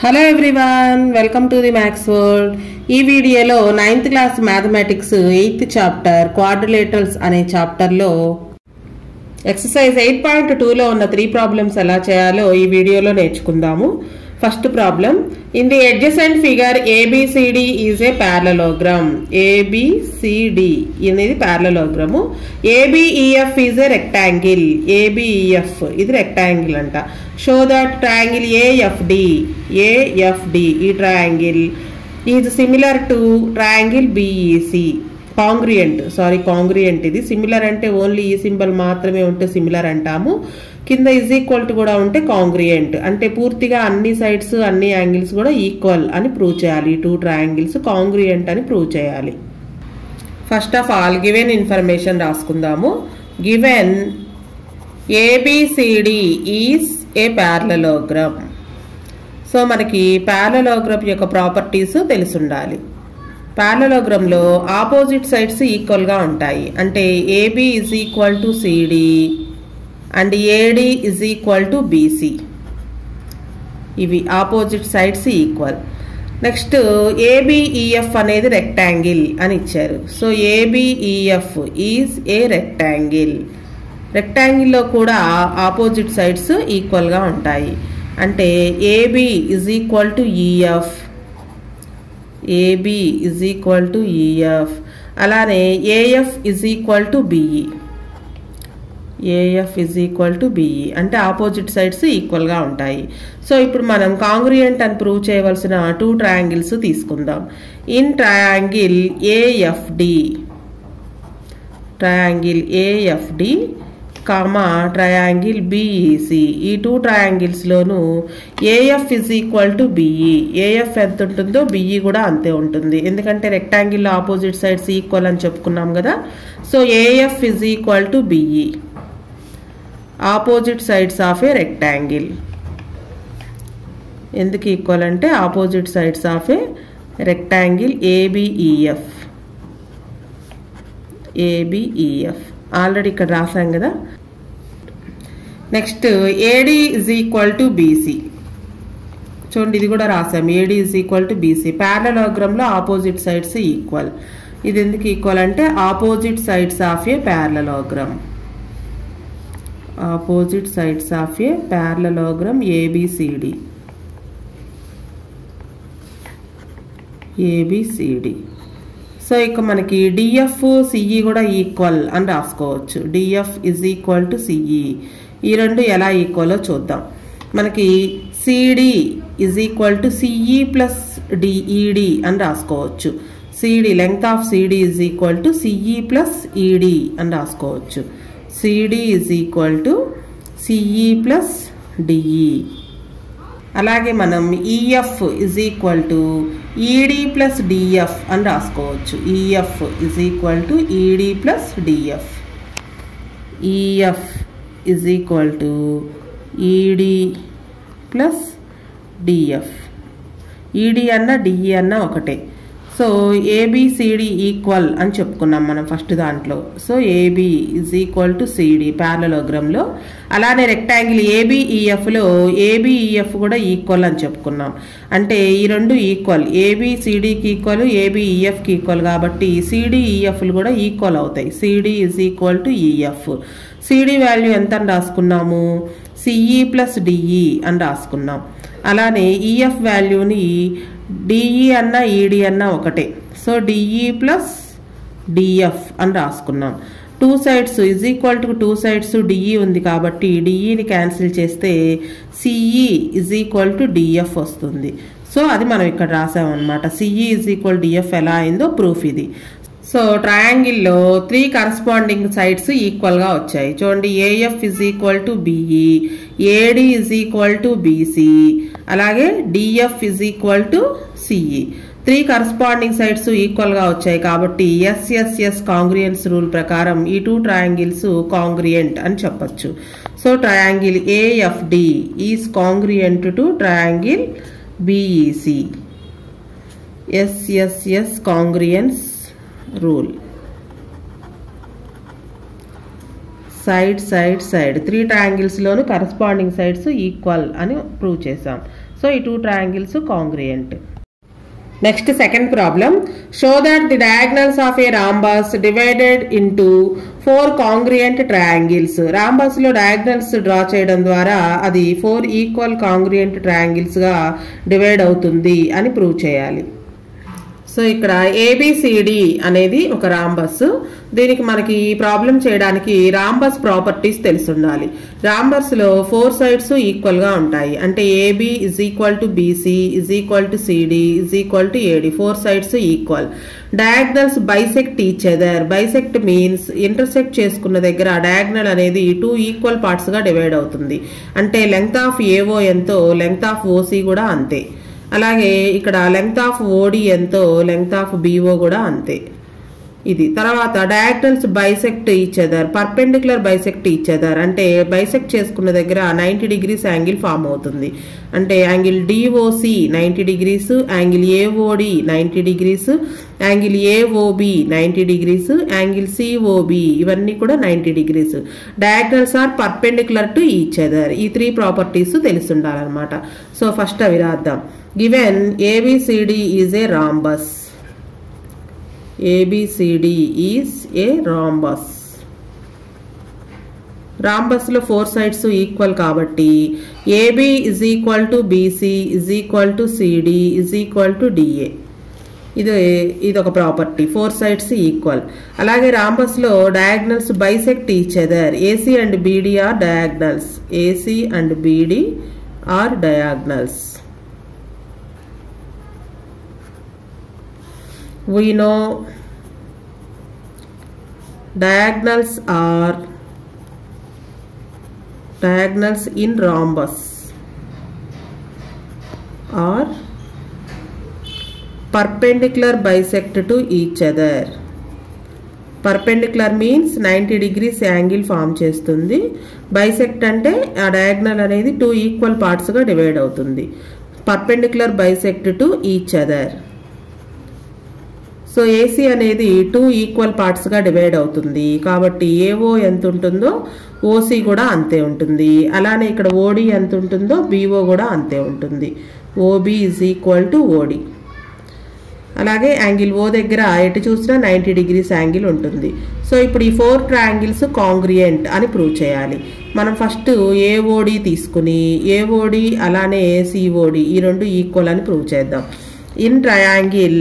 Hello everyone welcome to the maths world ఈ వీడియోలో ninth class mathematics eighth chapter quadrilaterals అనే చాప్టర్లో exercise eight point టూలో ఉన్న త్రీ ప్రాబ్లమ్స్ ఎలా చేయాలో ఈ వీడియోలో నేర్చుకుందాము first problem in the adjacent figure ABCD is a parallelogram ABCD అనేది ప్యారలలోగ్రాము ఏబిఈఎఫ్ ఈజ్ ఏ రెక్టాంగిల్ ఏబిఈఎఫ్ ఇది రెక్టాంగిల్ అంట show that triangle AFD AFD ఈ triangle is similar to triangle BEC congruent sorry congruent ఇది సిమిలర్ అంటే only ఈ symbol మాత్రమే ఉంటే similar అంటాము కింద ఇజ్ ఈక్వల్ టు కూడా ఉంటే కాంగ్రియంట్ అంటే పూర్తిగా అన్ని సైడ్స్ అన్ని యాంగిల్స్ కూడా ఈక్వల్ అని ప్రూవ్ చేయాలి టూ ట్రయాంగిల్స్ కాంగ్రియంట్ అని ప్రూవ్ చేయాలి first of all given information రాసుకుందాము given ABCD is a parallelogram so మనకి ప్యారలలోగ్రామ్ యొక్క ప్రాపర్టీస్ తెలిసుండాలి ప్యారలలోగ్రామ్లో ఆపోజిట్ సైడ్స్ ఈక్వల్గా ఉంటాయి అంటే AB is equal to CD and AD is equal to BC ఇవి opposite sides equal next ABEF అనేది రెక్టాంగిల్ అని ఇచ్చారు so ABEF is a rectangle రెక్టాంగిల్లో కూడా ఆపోజిట్ సైడ్స్ ఈక్వల్గా ఉంటాయి అంటే AB is equal to EF AB is equal to EF అలానే AF is equal to BE AF is equal to BE అంటే ఆపోజిట్ సైడ్స్ ఈక్వల్గా ఉంటాయి సో ఇప్పుడు మనం కాంగ్రియంట్ అని ప్రూవ్ చేయవలసిన టూ ట్రయాంగిల్స్ తీసుకుందాం in triangle AFD triangle AFD comma triangle BEC ఈ టూ ట్రయాంగిల్స్లోనూ AF is equal to BE AF ఎంత ఉంటుందో బిఈ కూడా అంతే ఉంటుంది ఎందుకంటే రెక్టాంగిల్ ఆపోజిట్ సైడ్స్ ఈక్వల్ అని చెప్పుకున్నాం కదా so AF is equal to BE opposite sides of a rectangle ఎందుకు ఈక్వల్ అంటే opposite sides of a rectangle ABEF ABEF already ఇక్కడ రాసాం కదా next AD is equal to BC చూడండి ఇది కూడా రాసాం AD is equal to BC ప్యారలలోగ్రామ్లో ఆపోజిట్ సైడ్స్ ఈక్వల్ ఇది ఎందుకు ఈక్వల్ అంటే opposite sides of a parallelogram opposite sides of a parallelogram ABCD ABCD so ఇక మనకి డిఎఫ్ సిఈ కూడా ఈక్వల్ అని రాసుకోవచ్చు DF is equal to CE ఈ రెండు ఎలా ఈక్వలో చూద్దాం మనకి CD is equal to CE plus DED అని రాసుకోవచ్చు CD length of CD is equal to CE plus ED అని రాసుకోవచ్చు CD is equal to CE plus DE అలాగే మనం EF is equal to ED plus DF అని రాసుకోవచ్చు EF is equal to ED plus DF EF is equal to ED plus DF ED అన్న DE అన్న ఒకటే so A B C D equal అని చెప్పుకున్నాం మనం ఫస్ట్ దాంట్లో so AB is equal to CD ప్యారలోగ్రామ్లో అలానే రెక్టాంగిల్ ఏబిఈఎఫ్లో ఏబిఈఎఫ్ కూడా ఈక్వల్ అని చెప్పుకున్నాం అంటే ఈ రెండు ఈక్వల్ ఏబిసిడికి ఈక్వల్ ఏబిఈఎఫ్కి ఈక్వల్ కాబట్టి సిడిఈఎఫ్లు కూడా ఈక్వల్ అవుతాయి CD is equal to EF CD value ఎంత అని రాసుకున్నాము సిఈ ప్లస్ డిఈ అని రాసుకున్నాం అలానే ఈఎఫ్ వాల్యూని డిఈ అన్న ఈడి అన్న ఒకటే సో డిఈ ప్లస్ డిఎఫ్ అని రాసుకున్నాం two sides is equal to two sides DE ఉంది కాబట్టి డిఈని క్యాన్సిల్ చేస్తే CE is equal to DF వస్తుంది సో అది మనం ఇక్కడ రాసామన్నమాట సిఈ ఇజ్ ఈక్వల్ డిఎఫ్ ఎలా అయిందో ప్రూఫ్ ఇది సో ట్రయాంగిల్లో త్రీ కరస్పాండింగ్ సైడ్స్ ఈక్వల్గా వచ్చాయి చూడండి AF is equal to BE AD is equal to BC అలాగే DF is equal to CE three corresponding sides ఈక్వల్గా వచ్చాయి కాబట్టి ఎస్ఎస్ఎస్ కాంగ్రియన్స్ రూల్ ప్రకారం ఈ టూ ట్రయాంగిల్స్ కాంగ్రియంట్ అని చెప్పొచ్చు so triangle AFD is congruent to triangle BEC SSS congruence rule side side side three ట్రయాంగిల్స్లోను corresponding sides equal అని prove చేసాం సో ఈ two triangles congruent next second problem show that the diagonals of a rhombus divided into four congruent triangles rhombus లో diagonals draw చేయడం ద్వారా అది four equal congruent triangles గా divide అవుతుంది అని ప్రూవ్ చేయాలి సో ఇక్కడ ఏబిసిడి అనేది ఒక రాంబస్ దీనికి మనకి ఈ ప్రాబ్లం చేయడానికి రాంబస్ ప్రాపర్టీస్ తెలిసి ఉండాలి రాంబస్ లో ఫోర్ సైడ్స్ ఈక్వల్ గా ఉంటాయి అంటే AB is equal to BC is equal to CD is equal to AD four sides equal diagonals bisect each other bisect means intersect చేసుకున్న దగ్గర డయాగ్నల్ అనేది టూ ఈక్వల్ పార్ట్స్ గా divide అవుతుంది అంటే length of AO ఎంతో length of OC కూడా అంతే అలాగే ఇక్కడ లెంగ్త్ ఆఫ్ ఓడి ఎంతో లెంగ్త్ ఆఫ్ బీఓ కూడా అంతే ఇది తర్వాత diagonals bisect each other perpendicular bisect each other అంటే బైసెక్ట్ చేసుకున్న దగ్గర నైంటీ డిగ్రీస్ యాంగిల్ ఫామ్ అవుతుంది అంటే angle DOC ninety degrees angle AOD ninety degrees angle AOB ninety degrees angle COB ఇవన్నీ కూడా ninety degrees diagonals are perpendicular to each other ఈ three properties తెలిసి ఉండాలన్నమాట సో ఫస్ట్ అవి రాద్దాం given ABCD is a rhombus ABCD is a rhombus. రాంబస్లో four sides equal కాబట్టి AB is equal to BC is equal to CD is equal to DA ఇది ఇది ఒక ప్రాపర్టీ ఫోర్ సైడ్స్ ఈక్వల్ అలాగే రాంబస్లో diagonals bisect each other AC and BD are diagonals AC and BD are diagonals we know diagonals are diagonals in rhombus are perpendicular bisect to each other perpendicular means ninety degrees angle form చేస్తుంది bisect అంటే ఆ diagonal అనేది two equal పార్ట్స్గా divide అవుతుంది perpendicular bisect to each other so AC అనేది two equal పార్ట్స్గా divide అవుతుంది కాబట్టి ఏఓ ఎంత ఉంటుందో ఓసీ కూడా అంతే ఉంటుంది అలానే ఇక్కడ ఓడి ఎంత ఉంటుందో బీఓ కూడా అంతే ఉంటుంది OB is equal to OD అలాగే యాంగిల్ ఓ దగ్గర ఎటు చూసినా నైంటీ డిగ్రీస్ యాంగిల్ ఉంటుంది సో ఇప్పుడు ఈ ఫోర్ ట్రయాంగిల్స్ కాంగ్రియంట్ అని ప్రూవ్ చేయాలి మనం ఫస్ట్ ఏఓడి తీసుకుని ఏఓడి అలానే సిఓడి ఈ రెండు ఈక్వల్ అని ప్రూవ్ చేద్దాం in triangle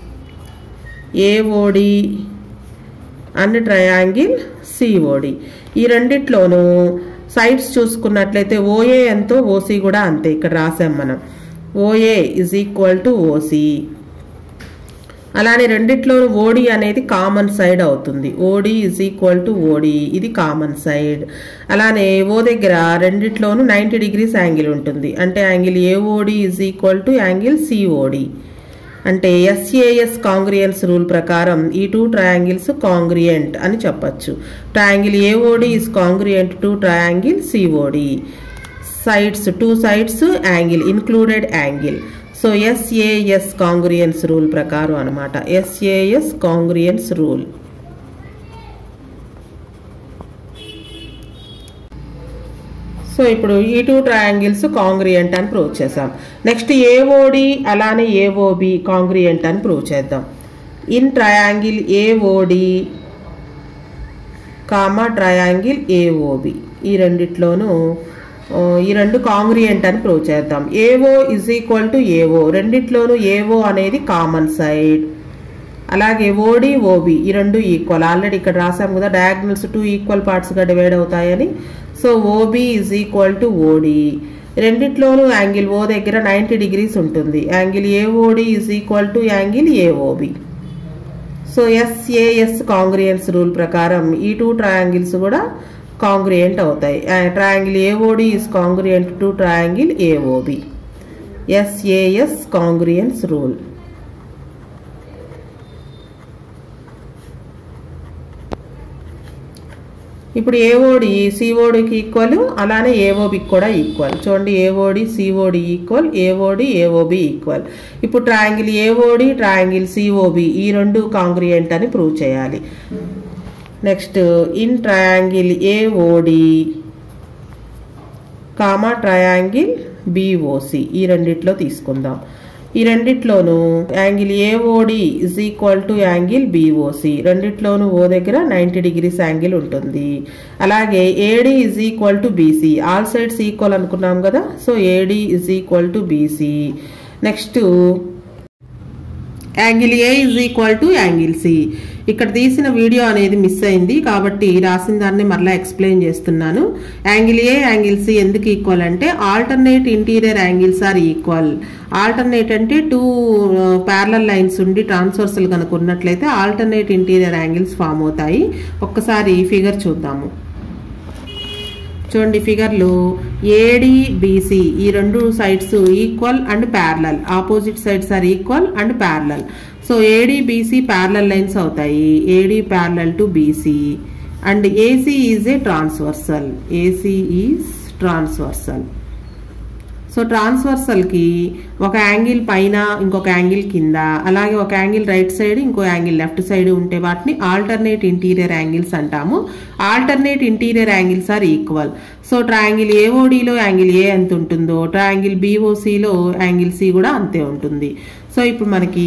AOD and triangle COD ఈ రెండిట్లోనూ సైడ్స్ చూసుకున్నట్లయితే ఓఏ ఎంతో ఓసీ కూడా అంతే ఇక్కడ రాసాం మనం OA is equal to OC అలానే రెండిట్లో ఓడి అనేది కామన్ సైడ్ అవుతుంది OD is equal to OD ఇది కామన్ సైడ్ అలానే ఓ దగ్గర రెండిట్లోనూ నైంటీ డిగ్రీస్ యాంగిల్ ఉంటుంది అంటే angle AOD is equal to angle COD అంటే ఎస్ఏఎస్ కాంగ్రియన్స్ రూల్ ప్రకారం ఈ టూ ట్రయాంగిల్స్ కాంగ్రియంట్ అని చెప్పచ్చు triangle AOD is congruent to triangle COD sides two sides angle included angle so SAS congruence rule ప్రకారం అనమాట SAS congruence rule so ఇప్పుడు ఈ two triangles congruent అని ప్రూవ్ చేసాం నెక్స్ట్ ఏఓడి అలానే ఏఓబి కాంగ్రియంట్ అని ప్రూవ్ చేద్దాం in triangle AOD comma triangle AOB ఈ రెండిట్లోనూ ఈ రెండు కాంగ్రియంట్ అని ప్రూవ్ చేద్దాం AO is equal to AO రెండిట్లోనూ ఏఓ అనేది కామన్ సైడ్ అలాగే ఓడి ఓబి ఈ రెండు ఈక్వల్ ఆల్రెడీ ఇక్కడ రాసాం కదా డయాగ్నల్స్ టూ ఈక్వల్ పార్ట్స్గా డివైడ్ అవుతాయని so OB is equal to OD రెండిట్లోనూ యాంగిల్ ఓ దగ్గర నైంటీ డిగ్రీస్ ఉంటుంది angle AOD is equal to angle AOB so SAS congruence rule ప్రకారం ఈ టూ ట్రయాంగిల్స్ కూడా కాంగ్రియంట్ అవుతాయి triangle AOD is congruent to triangle AOB SAS congruence rule ఇప్పుడు AOD సిఓడికి equal అలానే ఏఓబికి కూడా ఈక్వల్ చూడండి AOD COD equal AOD AOB equal ఇప్పుడు ట్రయాంగిల్ ఏఓడి ట్రయాంగిల్ సిఓబి ఈ రెండు కాంగ్రియంట్ అని ప్రూవ్ చేయాలి next in triangle AOD comma triangle BOC ఈ రెండిట్లో తీసుకుందాం ఈ రెండిట్లోనూ angle AOD is equal to angle BOC రెండిట్లోనూ ఓ దగ్గర నైంటీ డిగ్రీస్ యాంగిల్ ఉంటుంది అలాగే AD is equal to BC all sides equal అనుకున్నాం కదా so AD is equal to BC next angle A is equal to angle C ఇక్కడ తీసిన video అనేది miss అయింది కాబట్టి రాసిన దాన్ని మరలా ఎక్స్ప్లెయిన్ చేస్తున్నాను యాంగిల్ ఏ యాంగిల్ సి ఎందుకు ఈక్వల్ అంటే alternate interior angles are equal alternate అంటే టూ ప్యారలల్ లైన్స్ ఉండి ట్రాన్స్వర్సల్ కనుక ఉన్నట్లయితే ఆల్టర్నేట్ ఇంటీరియర్ యాంగిల్స్ ఫామ్ అవుతాయి ఒక్కసారి ఫిగర్ చూద్దాము చూడండి ఫిగర్లు ఏడి బీసీ ఈ రెండు sides equal and parallel opposite sides are equal and parallel so AD BC parallel lines అవుతాయి AD parallel to BC and AC is a transversal AC is transversal so ట్రాన్స్వర్సల్కి ఒక angle పైన ఇంకొక angle కింద అలాగే ఒక యాంగిల్ రైట్ సైడ్ ఇంకో angle left side ఉంటే వాటిని ఆల్టర్నేట్ ఇంటీరియర్ యాంగిల్స్ అంటాము alternate interior angles are equal so triangle ఏఓడిలో యాంగిల్ ఏ ఎంత ఉంటుందో ట్రయాంగిల్ బీఓసిలో యాంగిల్ సి కూడా అంతే ఉంటుంది సో ఇప్పుడు మనకి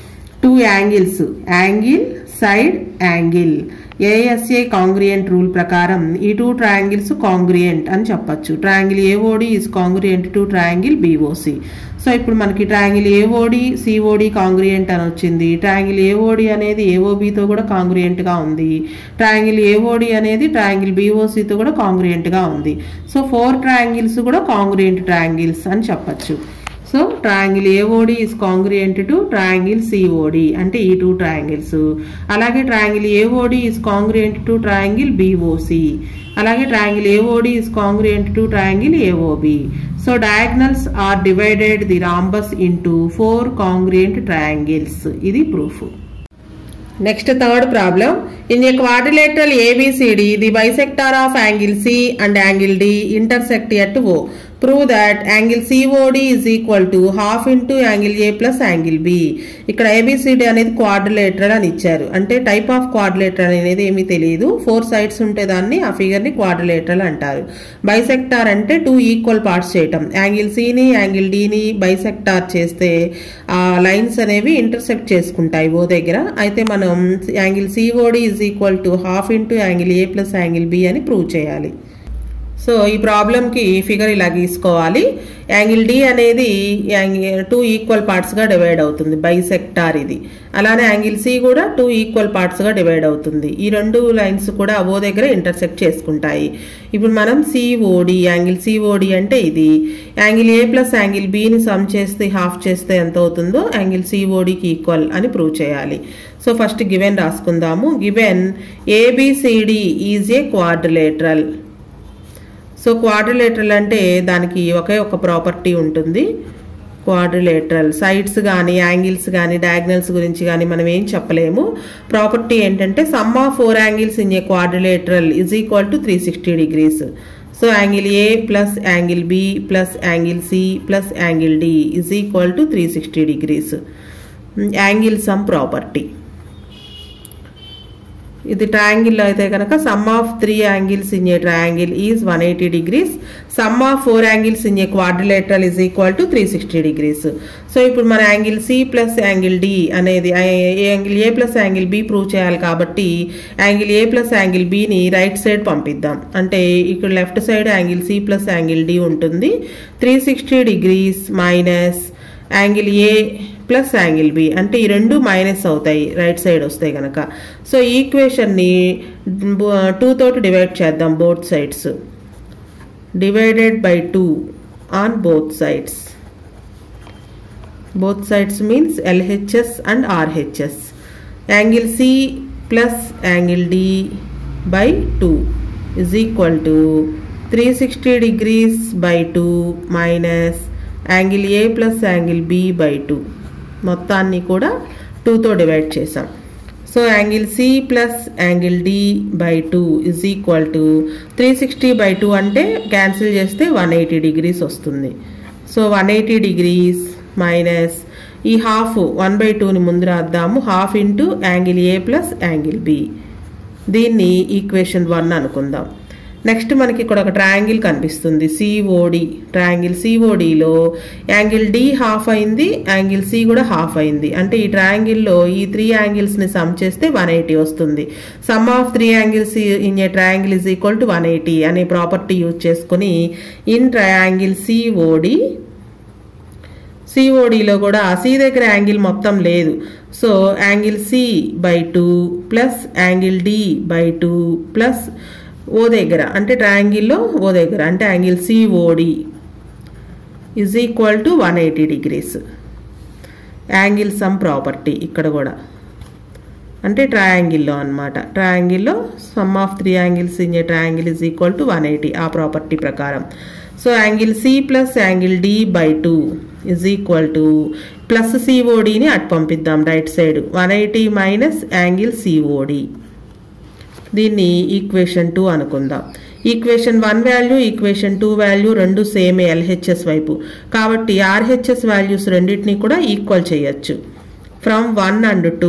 two angles angle side angle ASA congruent rule ప్రకారం ఈ టూ ట్రయాంగిల్స్ కాంగ్రియంట్ అని చెప్పొచ్చు triangle AOD is congruent to triangle BOC so ఇప్పుడు మనకి ట్రయాంగిల్ ఏఓడి సిఓడి కాంగ్రియంట్ అని వచ్చింది ట్రయాంగిల్ ఏఓడి అనేది ఏఓబితో కూడా కాంగ్రియంట్గా ఉంది ట్రయాంగిల్ ఏఓడి అనేది ట్రయాంగిల్ బీఓసితో కూడా కాంగ్రియంట్గా ఉంది సో ఫోర్ ట్రయాంగిల్స్ కూడా కాంగ్రియంట్ ట్రయాంగిల్స్ అని చెప్పొచ్చు so triangle AOD is congruent to triangle COD అంటే ఈ టూ ట్రయాంగిల్స్ అలాగే triangle AOD is congruent to triangle BOC అలాగే triangle AOD is congruent to triangle AOB so diagonals are divided the rhombus into four congruent triangles ఇది proof next third problem in a quadrilateral ABCD the bisector of angle C and angle D intersect at O prove that angle COD is equal to half into angle A plus angle B ఇక్కడ ABCD అనేది quadrilateral అని ఇచ్చారు అంటే type of quadrilateral అనేది ఏమీ తెలియదు four sides ఉంటే దాన్ని ఆ ఫిగర్ని క్వాడ్రిలేటరల్ అంటారు బైసెక్టార్ అంటే టూ ఈక్వల్ పార్ట్స్ చేయటం యాంగిల్ సిని యాంగిల్ డిని బైసెక్టార్ చేస్తే ఆ లైన్స్ అనేవి ఇంటర్సెక్ట్ చేసుకుంటాయి ఓ దగ్గర అయితే మనం angle COD is equal to half into angle A plus angle B అని ప్రూవ్ చేయాలి సో ఈ ప్రాబ్లంకి ఫిగర్ ఇలా గీసుకోవాలి యాంగిల్ డి అనేది టూ ఈక్వల్ పార్ట్స్గా డివైడ్ అవుతుంది బైసెక్టార్ ఇది అలానే యాంగిల్ సి కూడా టూ ఈక్వల్ పార్ట్స్గా డివైడ్ అవుతుంది ఈ రెండు లైన్స్ కూడా ఓ దగ్గర ఇంటర్సెక్ట్ చేసుకుంటాయి ఇప్పుడు మనం సిఓడి యాంగిల్ సిఓడి అంటే ఇది యాంగిల్ ఏ ప్లస్ యాంగిల్ బిని సమ్ చేస్తే హాఫ్ చేస్తే ఎంత అవుతుందో యాంగిల్ సిఓడికి ఈక్వల్ అని ప్రూవ్ చేయాలి సో ఫస్ట్ గివెన్ రాసుకుందాము given ABCD is a quadrilateral so quadrilateral అంటే దానికి ఒకే ఒక ప్రాపర్టీ ఉంటుంది క్వాడ్రిలేటరల్ సైడ్స్ కానీ యాంగిల్స్ కానీ డయాగ్నల్స్ గురించి కానీ మనం ఏం చెప్పలేము ప్రాపర్టీ ఏంటంటే sum of four angles in a quadrilateral is equal to three sixty degrees so angle A plus angle B plus angle C plus angle D is equal to three sixty degrees angle sum property ఇది ట్రయాంగిల్లో అయితే కనుక sum of three angles in a triangle is one eighty degrees sum of four angles in a quadrilateral is equal to three sixty degrees so ఇప్పుడు మన angle C plus angle D అనేది angle A plus angle B prove చేయాలి కాబట్టి angle A plus angle బిని right side పంపిద్దాం అంటే ఇక్కడ left side angle C plus angle D ఉంటుంది three sixty degrees minus angle A plus angle B అంటే ఈ రెండు మైనస్ అవుతాయి రైట్ సైడ్ వస్తాయి కనుక సో ఈక్వేషన్ని టూ తోటి డివైడ్ చేద్దాం both sides divided by two on both sides both sides means LHS and RHS angle C plus angle D by two is equal to three sixty degrees by two minus angle A plus angle B by two మొత్తాన్ని కూడా టూతో divide చేసాం so angle C plus angle D by two is equal to three sixty by two అంటే cancel చేస్తే one eighty degrees వస్తుంది so one eighty degrees minus ఈ half one by టూని ముందు రాద్దాము half into angle A plus angle B దీన్ని equation one అనుకుందాం next మనకి ఇక్కడ ఒక ట్రయాంగిల్ కనిపిస్తుంది సిఓడి ట్రయాంగిల్ సిఓడిలో యాంగిల్ డి హాఫ్ అయింది యాంగిల్ సి కూడా హాఫ్ అయింది అంటే ఈ ట్రయాంగిల్లో ఈ త్రీ యాంగిల్స్ని సమ్ చేస్తే వన్ ఎయిటీ వస్తుంది sum of three angles in a triangle is equal to one eighty అనే ప్రాపర్టీ యూజ్ చేసుకుని ఇన్ ట్రయాంగిల్ సిఓడి సిఓడిలో కూడా సి దగ్గర యాంగిల్ మొత్తం లేదు so angle C by two plus angle D by two plus O దగ్గర అంటే ట్రయాంగిల్లో O దగ్గర అంటే angle COD is equal to one eighty degrees angle sum property ఇక్కడ కూడా అంటే ట్రయాంగిల్లో అనమాట ట్రయాంగిల్లో sum of three angles in a triangle is equal to one eighty ఆ ప్రాపర్టీ ప్రకారం so angle C plus angle D by two is equal to plus సిఓడిని అటు పంపిద్దాం right side one eighty minus angle COD దీన్ని equation two అనుకుందాం equation one value equation two value రెండు సేమే LHS వైపు కాబట్టి ఆర్హెచ్ఎస్ వాల్యూస్ రెండింటిని కూడా ఈక్వల్ చేయొచ్చు ఫ్రమ్ వన్ అండ్ టూ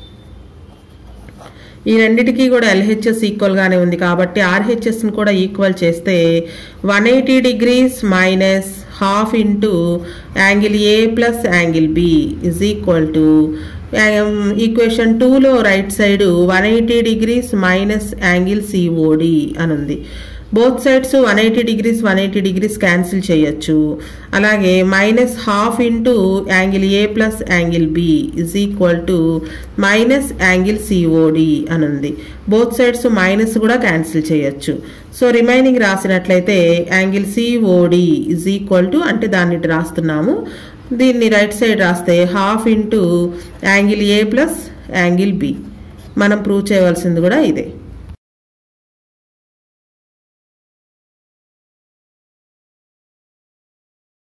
ఈ రెండిటికి కూడా ఎల్హెచ్ఎస్ ఈక్వల్గానే ఉంది కాబట్టి ఆర్హెచ్ఎస్ని కూడా ఈక్వల్ చేస్తే one eighty degrees minus half into angle A plus angle B is equal to equation టూలో right side one eighty degrees minus angle COD అని ఉంది both sides one eighty degrees one eighty degrees cancel చేయొచ్చు అలాగే minus half into angle A plus angle B is equal to minus angle COD అని ఉంది both sides minus కూడా cancel చేయొచ్చు so remaining రాసినట్లయితే angle COD is equal to అంటే దాన్ని ఇటు రాస్తున్నాము దీన్ని రైట్ సైడ్ రాస్తే half into angle A plus angle B మనం ప్రూవ్ చేయవలసింది కూడా ఇదే